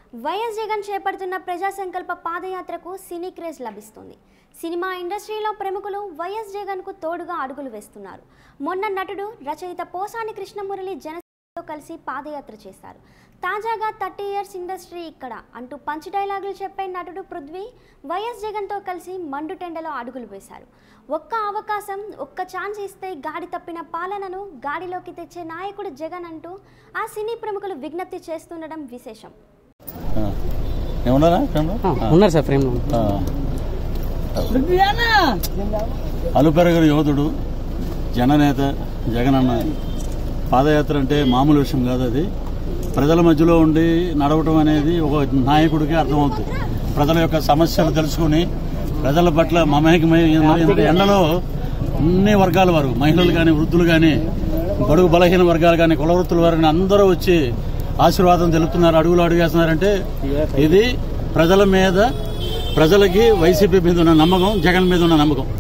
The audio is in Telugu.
వైఎస్ జగన్ చేపడుతున్న ప్రజా సంకల్ప పాదయాత్రకు సినీ క్రేజ్ లభిస్తుంది సినిమా ఇండస్ట్రీలో ప్రముఖులు వైఎస్ జగన్కు తోడుగా అడుగులు వేస్తున్నారు మొన్న నటుడు రచయిత పోసాని కృష్ణమురళి జనసేనతో కలిసి పాదయాత్ర చేశారు తాజాగా థర్టీ ఇయర్స్ ఇండస్ట్రీ ఇక్కడ అంటూ పంచ్ డైలాగులు చెప్పే నటుడు పృథ్వీ వైఎస్ జగన్తో కలిసి మండుటెండలో అడుగులు వేశారు ఒక్క అవకాశం ఒక్క ఛాన్స్ ఇస్తే గాడి తప్పిన పాలనను గాడిలోకి తెచ్చే నాయకుడు జగన్ అంటూ ఆ సినీ ప్రముఖులు విజ్ఞప్తి చేస్తుండడం విశేషం ఆ. ఏమన్నారా ఫ్రెండ్ ఆ, ఉన్నారు సార్ ఫ్రేమ్లో ఆ. అలుపెరగని యోధుడు జననేత జగనన్న పాదయాత్ర అంటే మామూలు విషయం కాదు అది ప్రజల మధ్యలో ఉండి నడవటం అనేది ఒక నాయకుడికి అర్థమవుతుంది ప్రజల యొక్క సమస్యలు తెలుసుకుని ప్రజల పట్ల మమేకమై ఎండలో అన్ని వర్గాల వారు మహిళలు కానీ వృద్ధులు కానీ బడుగు బలహీన వర్గాలు కానీ కుల వృత్తుల వారు కానీ అందరూ వచ్చి ఆశీర్వాదం తెలుపుతున్నారు అడుగులు అడుగేస్తున్నారంటే ఇది ప్రజల మీద ప్రజలకి వైసీపీ మీద ఉన్న నమ్మకం జగన్ మీద ఉన్న నమ్మకం